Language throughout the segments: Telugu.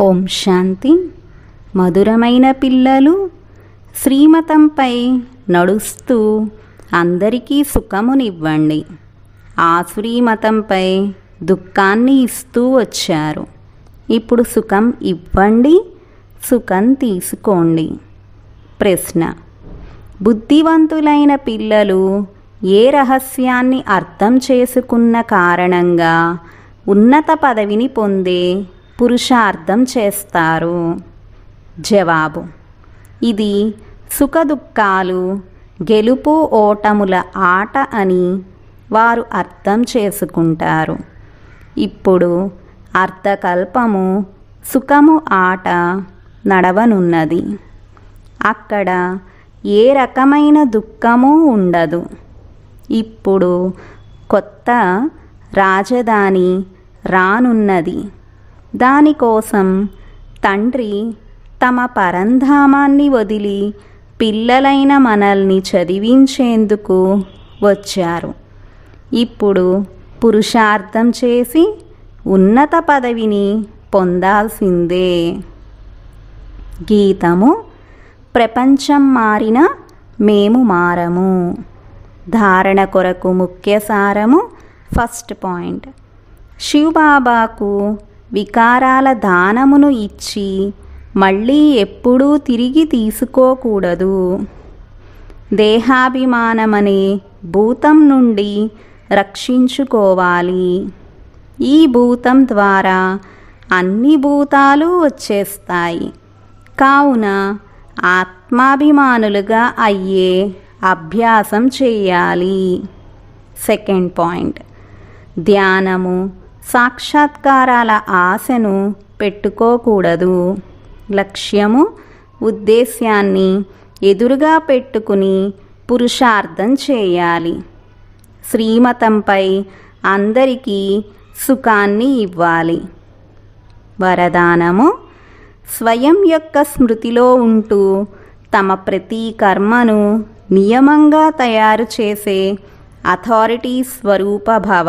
ఓం శాంతి మధురమైన పిల్లలు శ్రీమతంపై నడుస్తూ అందరికీ సుఖమునివ్వండి ఆ శ్రీమతంపై దుఃఖాన్ని ఇస్తూ వచ్చారు ఇప్పుడు సుఖం ఇవ్వండి సుఖం తీసుకోండి ప్రశ్న బుద్ధివంతులైన పిల్లలు ఏ రహస్యాన్ని అర్థం చేసుకున్న కారణంగా ఉన్నత పదవిని పొందే పురుషార్థం చేస్తారు జవాబు ఇది సుఖదుఖాలు గెలుపు ఓటముల ఆట అని వారు అర్థం చేసుకుంటారు ఇప్పుడు అర్థకల్పము సుఖము ఆట నడవనున్నది అక్కడ ఏ రకమైన దుఃఖము ఉండదు ఇప్పుడు కొత్త రాజధాని రానున్నది దానికోసం తండ్రి తమ పరంధామాన్ని వదిలి పిల్లలైన మనల్ని చదివించేందుకు వచ్చారు ఇప్పుడు పురుషార్థం చేసి ఉన్నత పదవిని పొందాల్సిందే గీతము ప్రపంచం మారిన మేము మారము ధారణ కొరకు ముఖ్య సారము ఫస్ట్ పాయింట్ శివబాబాకు వికారాల దానమును ఇచ్చి మళ్ళీ ఎప్పుడూ తిరిగి తీసుకోకూడదు దేహాభిమానమనే భూతం నుండి రక్షించుకోవాలి ఈ భూతం ద్వారా అన్ని భూతాలు వచ్చేస్తాయి కావున ఆత్మాభిమానులుగా అయ్యే అభ్యాసం చేయాలి సెకండ్ పాయింట్ ధ్యానము సాక్షాత్కారాల ఆశను పెట్టుకోకూడదు లక్ష్యము ఉద్దేశ్యాన్ని ఎదురుగా పెట్టుకుని పురుషార్థం చేయాలి శ్రీమతంపై అందరికీ సుఖాన్ని ఇవ్వాలి వరదానము స్వయం యొక్క స్మృతిలో ఉంటూ తమ ప్రతి కర్మను నియమంగా తయారు చేసే అథారిటీ స్వరూప భవ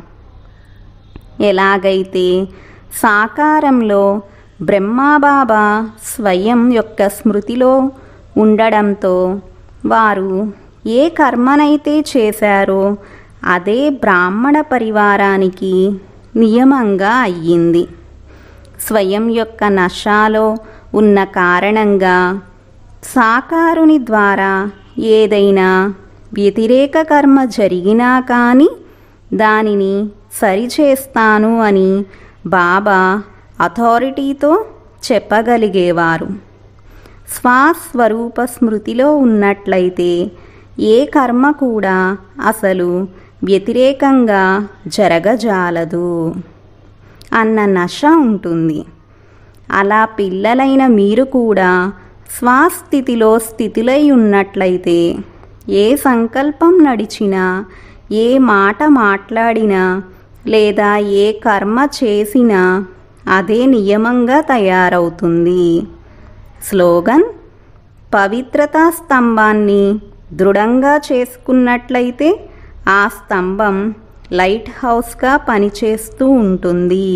ఎలాగైతే సాకారంలో బ్రహ్మాబాబా స్వయం యొక్క స్మృతిలో ఉండడంతో వారు ఏ కర్మనైతే చేశారో అదే బ్రాహ్మణ పరివారానికి నియమంగా అయ్యింది స్వయం యొక్క నశాలో ఉన్న కారణంగా సాకారుని ద్వారా ఏదైనా వ్యతిరేక కర్మ జరిగినా కానీ దానిని సరిచేస్తాను అని బాబా అథారిటీతో చెప్పగలిగేవారు స్వస్వరూప స్మృతిలో ఉన్నట్లయితే ఏ కర్మ కూడా అసలు వ్యతిరేకంగా జరగజాలదు అన్న నశ ఉంటుంది అలా పిల్లలైన మీరు కూడా స్వస్థితిలో స్థితిలై ఉన్నట్లయితే ఏ సంకల్పం నడిచినా ఏ మాట మాట్లాడినా లేదా ఏ కర్మ చేసినా అదే నియమంగా తయారవుతుంది స్లోగన్ పవిత్రతా స్తంభాన్ని దృఢంగా చేసుకున్నట్లయితే ఆ స్తంభం లైట్ హౌస్గా పనిచేస్తూ ఉంటుంది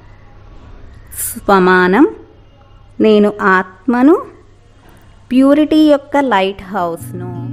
స్వమానం నేను ఆత్మను ప్యూరిటీ యొక్క లైట్ హౌస్ను